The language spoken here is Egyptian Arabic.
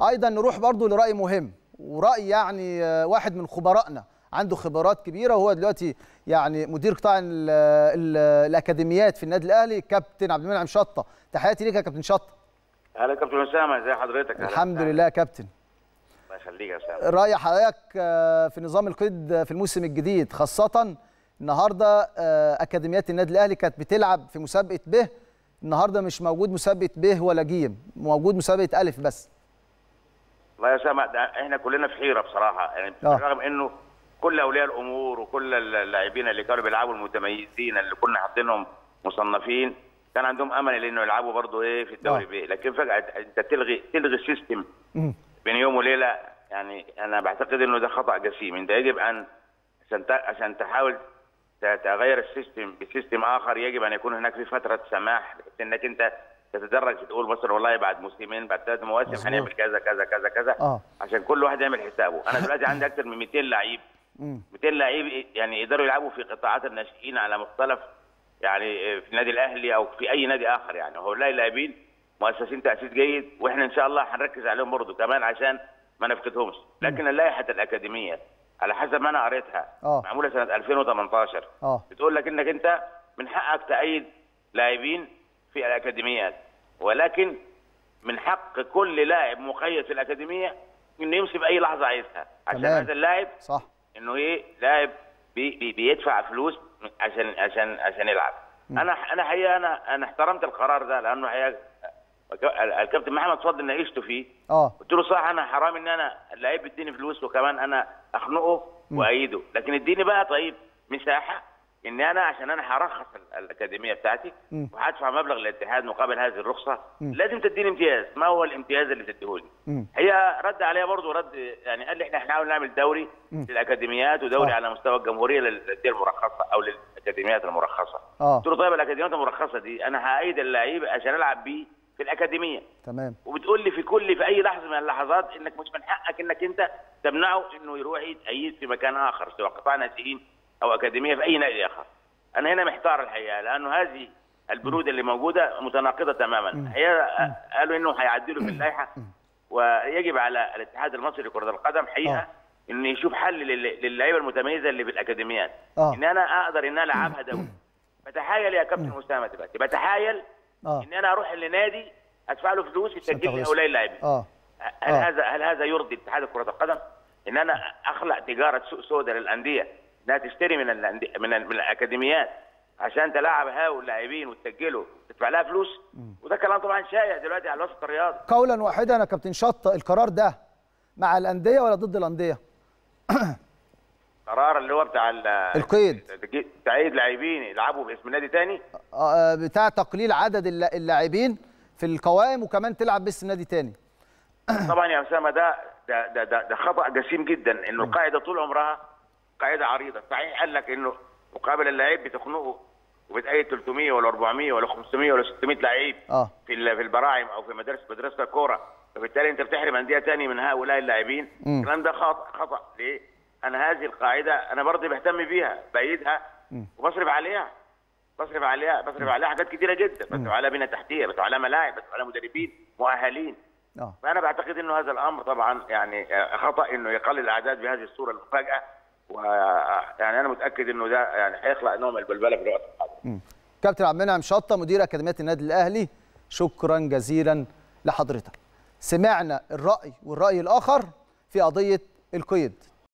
ايضا نروح برضو لراي مهم وراي يعني آه، واحد من خبرائنا عنده خبرات كبيره وهو دلوقتي يعني مدير قطاع ال ال الاكاديميات في النادي الاهلي كابتن عبد المنعم شطه تحياتي ليك يا كابتن شطه اهلا كابتن اسامه ازي حضرتك أهلا الحمد وسهلا. لله يا كابتن الله يخليك يا اسامه راي حضرتك آه، في نظام القيد في الموسم الجديد خاصه النهارده آه، اكاديميات النادي الاهلي كانت بتلعب في مسابقه ب النهارده مش موجود مسابقه ب ولا ج موجود مسابقه الف بس الله يا اسامه ده احنا كلنا في حيره بصراحه يعني آه. رغم انه كل اولياء الامور وكل اللاعبين اللي كانوا بيلعبوا المتميزين اللي كنا حاطينهم مصنفين كان عندهم امل انه يلعبوا برضه ايه في الدوري آه. بيه لكن فجاه انت تلغي تلغي السيستم مم. بين يوم وليله يعني انا بعتقد انه ده خطا جسيم انت يجب ان عشان ت- عشان تحاول ت- تغير السيستم بسيستم اخر يجب ان يكون هناك في فتره سماح بحيث انك انت تتدرج تقول مثلا والله بعد موسمين بعد ثلاث مواسم مظبوط. هنعمل كذا كذا كذا كذا آه. عشان كل واحد يعمل حسابه انا دلوقتي عندي اكثر من 200 لعيب مم. 200 لعيب يعني يقدروا يلعبوا في قطاعات الناشئين على مختلف يعني في النادي الاهلي او في اي نادي اخر يعني هؤلاء اللاعبين مؤسسين تاسيس جيد واحنا ان شاء الله هنركز عليهم برضه كمان عشان ما نفقدهمش لكن اللائحه الاكاديميه على حسب ما انا قريتها آه. معموله سنه 2018 اه بتقول لك انك انت من حقك تأيد لاعبين في الاكاديميات ولكن من حق كل لاعب مقيد في الاكاديميه انه يمشي باي لحظه عايزها عشان تمام. هذا اللاعب صح انه ايه لاعب بي بي بيدفع فلوس عشان عشان عشان يلعب انا انا حقيقه انا انا احترمت القرار ده لانه حقيقه الكابتن محمد فضل ناقشته فيه اه قلت له صح انا حرام ان انا اللعيب بيديني فلوس وكمان انا اخنقه وايده لكن اديني بقى طيب مساحه ان انا عشان انا هرخص ال- الاكاديميه بتاعتي مم. وهدفع مبلغ للاتحاد مقابل هذه الرخصه لازم تديني امتياز ما هو الامتياز اللي تديهولي مم. هي رد عليها برضه رد يعني قال لي احنا هنحاول نعمل دوري للاكاديميات ودوري آه. على مستوى الجمهوريه للانديه المرخصه او للاكاديميات المرخصه آه. قلت له طيب الاكاديميات المرخصه دي انا هأيد اللعيب عشان العب بيه في الاكاديميه تمام وبتقول لي في كل في اي لحظه من اللحظات انك مش من حقك انك انت تمنعه انه يروح يتأيد في مكان اخر سواء قطاع ناشئين او اكاديميه في اي نادي اخر. انا هنا محتار الحقيقه لانه هذه البنود اللي موجوده متناقضه تماما. الحقيقه قالوا انه هيعدلوا في اللائحه ويجب على الاتحاد المصري لكره القدم حقيقه آه. انه يشوف حل لل- للعيبه المتميزه اللي في الاكاديميات. آه. ان انا اقدر ان انا العبها دوري. بتحايل يا كابتن اسامه دلوقتي بتحايل اه ان انا اروح لنادي ادفع له فلوس يسجل لي تغيظ. هؤلاء اللاعبين اه هل آه. هذا هل هذا يرضي اتحاد كره القدم ان انا اخلق تجاره سوق سوداء للانديه انها تشتري من الأندية من, ال- من الاكاديميات عشان تلاعب هؤلاء اللاعبين وتسجله تدفع لها فلوس وده كلام طبعا شائع دلوقتي على الوسط الرياضي قولا واحدا يا كابتن شطه القرار ده مع الانديه ولا ضد الانديه قرار اللي هو بتاع ال- القيد. تعيد لاعبين يلعبوا باسم نادي تاني آه، بتاع تقليل عدد الل- اللاعبين في القوائم وكمان تلعب باسم نادي تاني طبعا يا اسامه ده ده ده, ده, ده خطا جسيم جدا انه القاعده طول عمرها قاعده عريضه صحيح قال لك انه مقابل اللعيب بتخنقه وبتأيد 300 ولا 400 ولا 500 ولا 600 لعيب اه في ال- في البراعم او في مدارس مدرسه الكوره فبالتالي انت بتحرم انديه تاني من هؤلاء اللاعبين مم. الكلام ده خطا خطا ليه؟ انا هذه القاعده انا برضه بهتم بيها بايدها وبصرف عليها بصرف عليها بصرف عليها حاجات كتيره جدا بصرف عليها بنى تحتيه بصرف عليها ملاعب بصرف عليها مدربين مؤهلين اه فانا بعتقد انه هذا الامر طبعا يعني آه، خطا انه يقلل الاعداد بهذه الصوره المفاجاه ويعني انا متاكد انه ده يعني هيخلق نوع من البلبله في الوقت الحاضر مم. كابتن عبد المنعم شطه مدير اكاديميه النادي الاهلي شكرا جزيلا لحضرتك سمعنا الراي والراي الاخر في قضيه القيد